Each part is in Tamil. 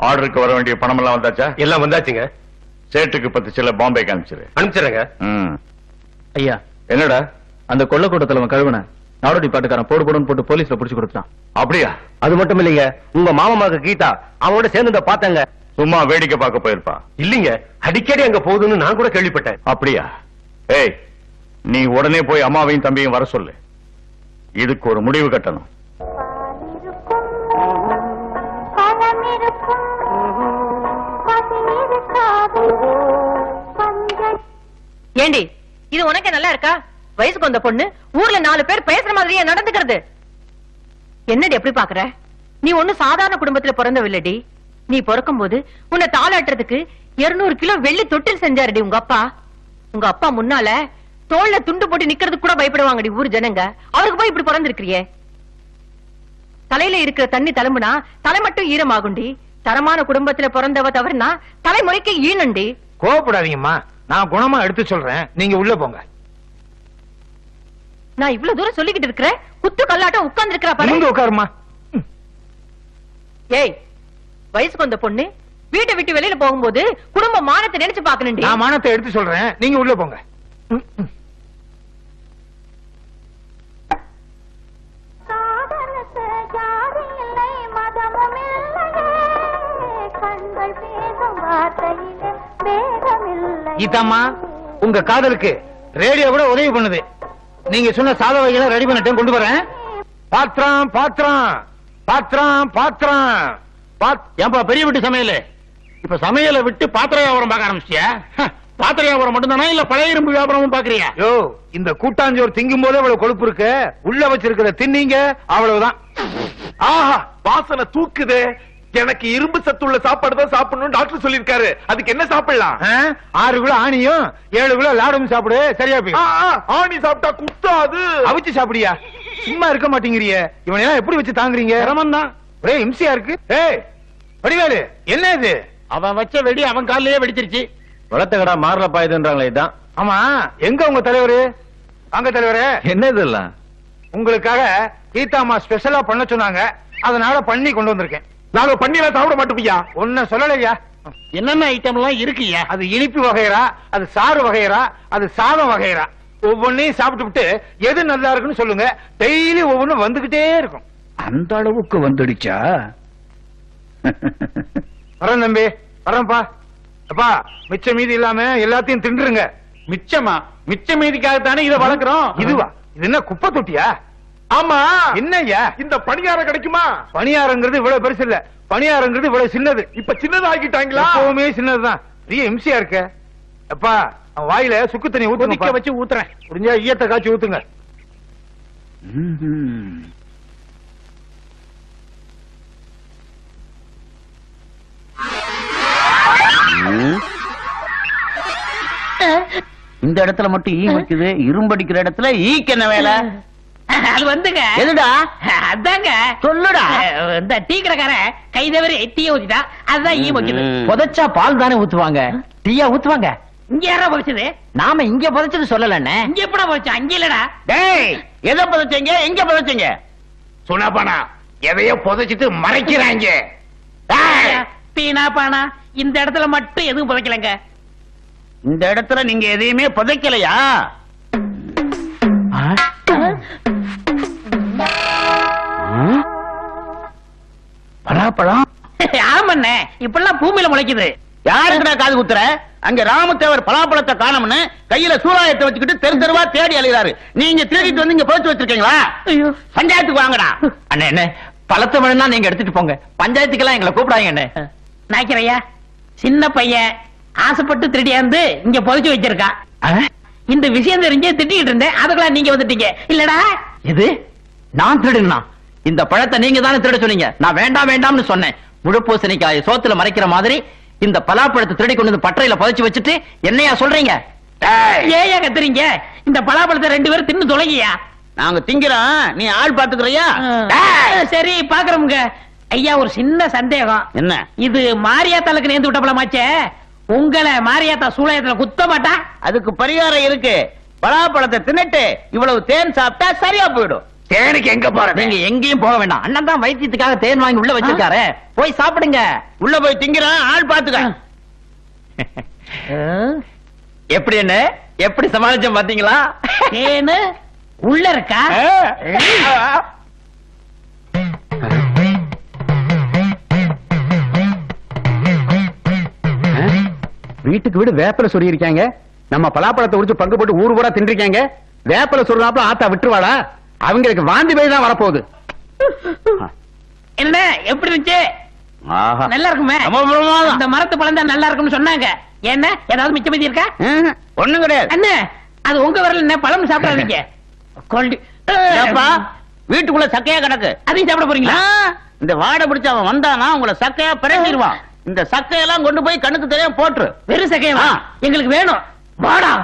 ஆர்டருக்கு வர வேண்டிய பணம் எல்லாம் வந்தாச்சா எல்லாம் வந்தாச்சுங்க சேட்டுக்கு பத்து சில பாம்பே காமிச்சிரு அனுப்பிச்சிடுறேங்க ம். ஐயா என்னடா அந்த கொள்ள கூட்டத்துல கழுவுன நாடோடி பாட்டுக்காரன் போடு போடுன்னு போட்டு போலீஸ்ல புடிச்சு கொடுத்தான் அப்படியா அது மட்டும் இல்லைங்க உங்க மாமா மக கீதா அவனோட சேர்ந்து பார்த்தாங்க சும்மா வேடிக்கை பார்க்க போயிருப்பா இல்லீங்க அடிக்கடி அங்க போகுதுன்னு நான் கூட கேள்விப்பட்டேன் அப்படியா ஏய் நீ உடனே போய் அம்மாவையும் தம்பியும் வர சொல்லு இதுக்கு ஒரு முடிவு கட்டணும் பணம் இருக்கும் பசி இருக்காது பஞ்சம் ஏண்டி இது உனக்கு நல்லா இருக்கா வயசுக்கு வந்த பொண்ணு ஊர்ல நாலு பேர் பேசுற மாதிரியே நடந்துக்கிறது என்னடி எப்படி பாக்குற நீ ஒண்ணு சாதாரண குடும்பத்துல பிறந்தவில்லடி நீ பிறக்கும் போது உன்னை தாளாட்டுறதுக்கு 200 கிலோ வெள்ளி தொட்டில் செஞ்சாருடி உங்க அப்பா உங்க அப்பா முன்னால தோல்ல துண்டு போட்டு நிக்கிறதுக்கு கூட பயப்படுவாங்கடி ஊர் ஜனங்க அவருக்கு போய் இப்படி பிறந்திருக்கிறியே தலையில இருக்கிற தண்ணி தழும்புனா தலை மட்டும் ஈரமாகுண்டி தரமான குடும்பத்துல பிறந்தவ தவறுனா தலைமுறைக்கு ஈனண்டி கோவப்படாதீங்கம்மா நான் குணமா எடுத்து சொல்றேன் நீங்க உள்ள போங்க நான் இவ்வளவு தூரம் சொல்லிக்கிட்டு இருக்கிறேன் குத்து கல்லாட்டம் உட்கார்ந்து இருக்கிறா பாரு நீங்க உட்காருமா ஏய் வயசுக்கு வந்த பொண்ணு வீட்டை விட்டு வெளியில போகும்போது குடும்ப மானத்தை நினைச்சு பாக்கணும்டி நான் மானத்தை எடுத்து சொல்றேன் நீங்க உள்ள போங்க ம், ம். காதலுக்கு ஜாதி இல்லை மதமும் இல்லையே கண்கள் பேசும் வார்த்தையிலே வேதமில்லை கீதாம்மா உங்க காதலுக்கு ரேடியோ கூட உதவி பண்ணுது நீங்க சொன்ன சாத வகைகளை ரெடி பண்ணிட்டேன் கொண்டு வரேன் பாத்திரம் பாத்திரம் பாத்திரம் பாத்திரம் பாத்- ஏன்பா பெரிய வீட்டு சமையல் இப்ப சமையலை விட்டு பாத்திர வியாபாரம் பார்க்க ஆரம்பிச்சியா ஹ, பாத்திர வியாபாரம் மட்டும்தானா இல்ல பழைய இரும்பு வியாபாரமும் பாக்குறியா யோ இந்த கூட்டாஞ்சோறு திங்கும் போது அவ்வளவு கொழுப்பு இருக்கு உள்ள வச்சிருக்கிற தின்னீங்க அவ்வளவுதான் ஆஹா வாசனை தூக்குதே எனக்கு இரும்பு சத்துள்ள சாப்பாடு தான் சாப்பிடணும் டாக்டர் சொல்லிருக்காரு அதுக்கு என்ன சாப்பிடலாம் ஆ, ஆறு கிலோ ஆணியும் ஏழு கிலோ லாடும் சாப்பிடு சரியா ஆ, போய் ஆ, ஆணி சாப்பிட்டா குத்தாது அவிச்சு சாப்பிடியா சும்மா இருக்க மாட்டேங்கிறிய இவனை எல்லாம் எப்படி வச்சு தாங்குறீங்க சிரமம் தான் ஒரே இம்சையா இருக்கு ஏய் வடிவேலு என்ன இது அவன் வச்ச வெடி அவன் கால்லயே வெடிச்சிருச்சு வளர்த்த கடா மாறல பாயுதுன்றாங்களே இதான் ஆமா எங்க உங்க தலைவரு வாங்க தலைவரே என்ன இதெல்லாம் உங்களுக்காக கீதாமா ஸ்பெஷலா பண்ண சொன்னாங்க அதனால பண்ணி கொண்டு வந்திருக்கேன் நாங்க பண்ணியெல்லாம் சாப்பிட மாட்டோம்யா ஒன்ன சொல்லலையா என்னென்ன ஐட்டம் எல்லாம் இருக்குயா அது இனிப்பு வகைரா அது சாறு வகைரா அது சாதம் வகைரா ஒவ்வொன்னையும் சாப்பிட்டு விட்டு எது நல்லா இருக்குன்னு சொல்லுங்க டெய்லி ஒவ்வொன்றும் வந்துகிட்டே இருக்கும் அந்த அளவுக்கு வந்துடுச்சா வரேன் தம்பி வரேன்ப்பா அப்பா மிச்ச மீதி இல்லாம எல்லாத்தையும் தின்றுங்க மிச்சமா மிச்ச மீதிக்காகத்தானே இதை வளர்க்கிறோம் இதுவா இது என்ன குப்பை தொட்டியா ஆமா என்னய்யா இந்த பணியாரம் கிடைக்குமா பணியாரங்கிறது இவ்வளவு பெருசு இல்ல பணியாரங்கிறது இவ்வளவு சின்னது இப்ப சின்னதாக்கிட்டாங்களா எப்பவுமே சின்னதுதான் பெரிய இம்சையா இருக்க அப்பா அவன் வாயில சுக்கு தண்ணி ஊத்த வச்சு ஊத்துறேன் முடிஞ்சா ஈயத்தை காய்ச்சி ஊத்துங்க ம்ஹும். ம். இந்த இடத்துல மட்டும் ஈ வைக்குது இரும்படிக்கிற இடத்துல ஈக்கு என்ன வேலை அது வந்துங்க எதுடா அதாங்க சொல்லுடா அஹ், இந்த டீ கடைக்காரன் கை தவறி டீய ஊத்திட்டா அதுதான் ஈ வைக்குது ம். புதைச்சா பால் தானே ஊத்துவாங்க டீயா ஊத்துவாங்க இங்க யாரா போச்சுது நாம இங்க புதைச்சது சொல்லலண்ணே இங்க எப்படா போச்சு அங்க இல்லடா டேய் எதை புதைச்சீங்க எங்க புதைச்சீங்க சுனாபானா எதையோ புதைச்சிட்டு மறைக்கிறாங்க பீனா பானா இந்த இடத்துல மட்டும் எதுவும் புதைக்கலங்க இந்த இடத்துல நீங்க எதையுமே புதைக்கலையா ம்? பலாப்பழம் ஆமாண்ணே இப்பெல்லாம் பூமியில முளைக்குது யாருக்குடா காது குத்துற அங்க ராமதேவர் பலாப்பழத்தை காணோம்னு கையில சூறாயத்தை வச்சுக்கிட்டு தெரு தெருவா தேடி அலைகிறாரு நீங்க தேடிட்டு வந்து இங்க புதைச்சு வச்சிருக்கீங்களா ஐயோ பஞ்சாயத்துக்கு வாங்கடா அண்ணே என்ன பழத்தை வேணும்னா நீங்க எடுத்துட்டு போங்க பஞ்சாயத்துக்கெல்லாம் எங்களை கூப்பிடாங்க அண்ணே நாய்க்கிறையா சின்ன பையன் ஆசைப்பட்டு திருடியாந்து இங்க புதைச்சு வச்சிருக்கான் ஆ? இந்த விஷயம் தெரிஞ்சு திட்டிக்கிட்டு இருந்தேன் அதுக்கெல்லாம் நீங்க வந்துட்டீங்க இல்லடா எது நான் திருடுனா இந்த பழத்தை நீங்க தானே திருட சொன்னீங்க நான் வேண்டாம் வேண்டாம்னு சொன்னேன் முழுப்பூசணிக்காய சோத்துல மறைக்கிற மாதிரி இந்த பலாப்பழத்தை திருடி கொண்டு வந்து பட்டறையில புதைச்சு வச்சுட்டு என்னையா சொல்றீங்க ஏயா கத்துறீங்க இந்த பலாப்பழத்தை ரெண்டு பேரும் தின்னு தொலைங்கயா நாங்க திங்கிறோம் நீ ஆள் பாத்துக்கிறியா சரி பாக்குறோமுங்க ஐயா ஒரு சின்ன சந்தேகம் என்ன இது மாரியாத்தாளுக்கு நேர்ந்து விட்ட பழமாச்சே உங்களை மாரியாத்தா சூளையத்துல குத்த மாட்டா அதுக்கு பரிகாரம் இருக்கு பலாப்பழத்தை தின்னுட்டு இவ்வளவு தேன் சாப்பிட்டா சரியா போயிடும் தேனுக்கு எங்க போறது நீங்க எங்கேயும் போக வேண்டாம் அண்ணன் தான் வைத்தியத்துக்காக தேன் வாங்கி உள்ள வச்சிருக்காரு போய் சாப்பிடுங்க உள்ள போய் திங்கிறான் ஆள் பாத்துக்க எப்படி என்ன எப்படி சமாளிச்சோம் பாத்தீங்களா தேனு உள்ள இருக்கா வீட்டுக்கு வீடு வேப்பல சொல்லி இருக்காங்க நம்ம பலாப்பழத்தை உடிச்சு பங்கு போட்டு ஊர் பூரா தின்றிருக்காங்க வேப்பல சொல்றாப்புல ஆத்தா விட்டுருவாளா அவங்களுக்கு வாந்தி பேய் தான் வரப்போகுது என்ன எப்படி இருந்துச்சு ஆஹா நல்லா இருக்குமே ரொம்ப பிரமாதம். இந்த மரத்து பழம் தான் நல்லா இருக்கும்னு சொன்னாங்க என்ன ஏதாவது மிச்சம் மீதி இருக்கா ஒண்ணும் கிடையாது அண்ணே அது உங்க வரல என்ன பழம் சாப்பிடாதீங்க கொல்டி ஏப்பா, வீட்டுக்குள்ள சக்கையா கிடக்கு அதையும் சாப்பிட போறீங்களா ஆ, இந்த வாடை பிடிச்ச அவன் வந்தானா உங்களை சக்கையா பிரட்டிடுவான் இந்த சக்கையெல்லாம் கொண்டு போய் கண்ணுக்கு தெரியாம போட்டுரு வெறும் சக்கையவா ஆ. எங்களுக்கு வேணும் வாடா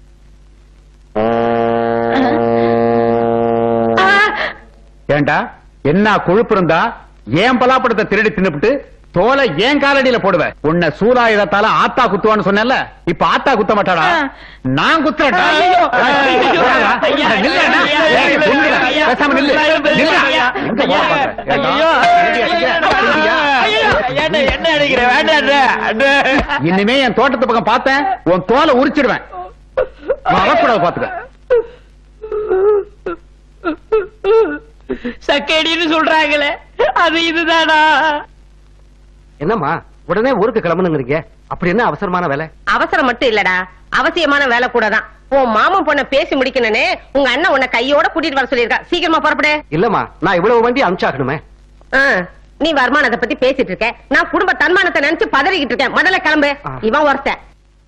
ஆ. ஏண்டா என்ன கொழுப்பு இருந்தா ஏன் பலாப்பழத்தை திருடி தின்னுபிட்டு தோலை ஏன் காலடியில போடுவ உன்னை சூலாயுதத்தால ஆத்தா குத்துவான்னு சொன்னேன்ல இப்ப ஆத்தா குத்த மாட்டாடா நான் குத்துறேன்டா ஐயோ. ஐயோ. போடாதா? ஐயா. நில்லுடா. ஐயா. ஏய், நில்லுடா. ஐயா. பேசாம நில்லு. நில்லுடா. ஐயா. எங்க போற பாக்குற? ஏண்டா? ஐயோ. திருடியா, திருடியா? என்ன அடிக்கிற வேண்டாம் இனிமே என் தோட்டத்து பக்கம் பார்த்தேன் உன் தோலை உரிச்சிடுவேன் வரக்கூடாது பாத்துக்க சக்கேடின்னு சொல்றாங்களே அது இதுதானா என்னம்மா உடனே ஊருக்கு கிளம்பணுங்கிறீங்க அப்படி என்ன அவசரமான வேலை அவசரம் மட்டும் இல்லடா அவசியமான வேலை கூட தான் உன் மாமன் பொண்ண பேசி முடிக்கணும்னு உங்க அண்ணன் உன்னை கையோட கூட்டிட்டு வர சொல்லியிருக்கா சீக்கிரமா புறப்படு இல்லம்மா நான் இவ்வளவு வண்டி அனுப்பிச்சாகணுமே ஆ, நீ வருமானத்தை பத்தி பேசிட்டு இருக்க நான் குடும்ப தன்மானத்தை நினைச்சு பதறிக்கிட்டு இருக்கேன் முதல்ல கிளம்பு ஆ. இவன் ஒருத்தன்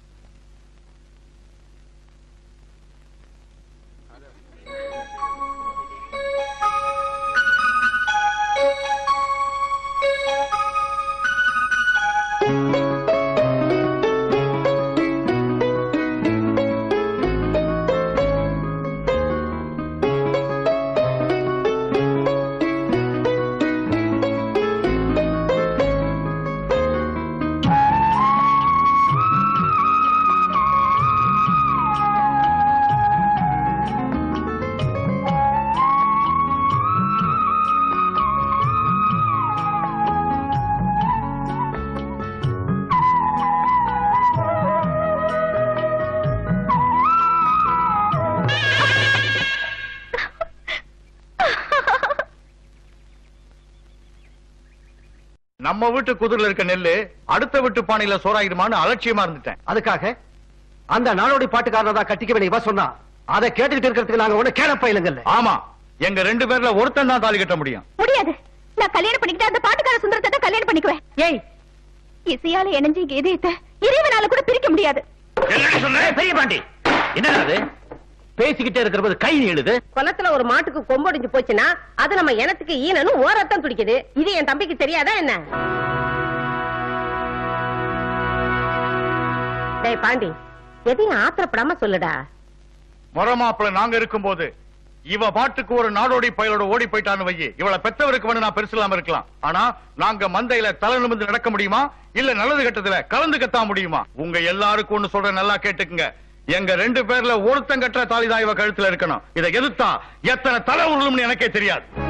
நம்ம வீட்டு குதிரில் இருக்க நெல்லு அடுத்த வீட்டு பானையில சோறாயிடுமான்னு அலட்சியமா இருந்துட்டேன் அதுக்காக அந்த நாடோடி பாட்டுக்காரனை தான் கட்டிக்க வேண்டிய இவ சொன்னா அதை கேட்டுக்கிட்டு இருக்கிறதுக்கு நாங்க ஒண்ணு கேளப்ப இல்லைங்கல்ல ஆமா எங்க ரெண்டு பேர்ல ஒருத்தன் தான் தாலி கட்ட முடியும் முடியாது நான் கல்யாணம் பண்ணிக்கிட்டு அந்த பாட்டுக்கார சுந்தரத்தை தான் கல்யாணம் பண்ணிக்குவேன் ஏய் இசையால இணைஞ்சு இங்க இதயத்தை இறைவனால கூட பிரிக்க முடியாது பெரிய பாண்டி என்ன அது பேசிக்கிட்டே இருக்கிறது கை நீளுது குளத்துல ஒரு மாட்டுக்கு கொம்பொடிஞ்சு போச்சுன்னா அது நம்ம இனத்துக்கு ஈனன்னு ஓரத்தான் துடிக்குது இது என் தம்பிக்கு தெரியாதா என்ன டேய் பாண்டி எதையும் ஆத்திரப்படாம சொல்லுடா முறமாப்பிள நாங்க இருக்கும்போது இவ பாட்டுக்கு ஒரு நாடோடி பயலோட ஓடி போயிட்டான்னு வையே இவள பெத்தவருக்கு வேணும் நான் பெருசு இல்லாம இருக்கலாம் ஆனா நாங்க மந்தையில தலை நிமிர்ந்து நடக்க முடியுமா இல்ல நல்லது கட்டத்துல கலந்து கத்தா முடியுமா உங்க எல்லாருக்கும் ஒண்ணு சொல்ற நல்லா கேட்டுக்குங்க எங்க ரெண்டு பேர்ல ஒருத்தன் கட்டுற தாலிதான் இவ கழுத்துல இருக்கணும் இதை எதிர்த்தா எத்தனை தலை உருளும்னு எனக்கே தெரியாது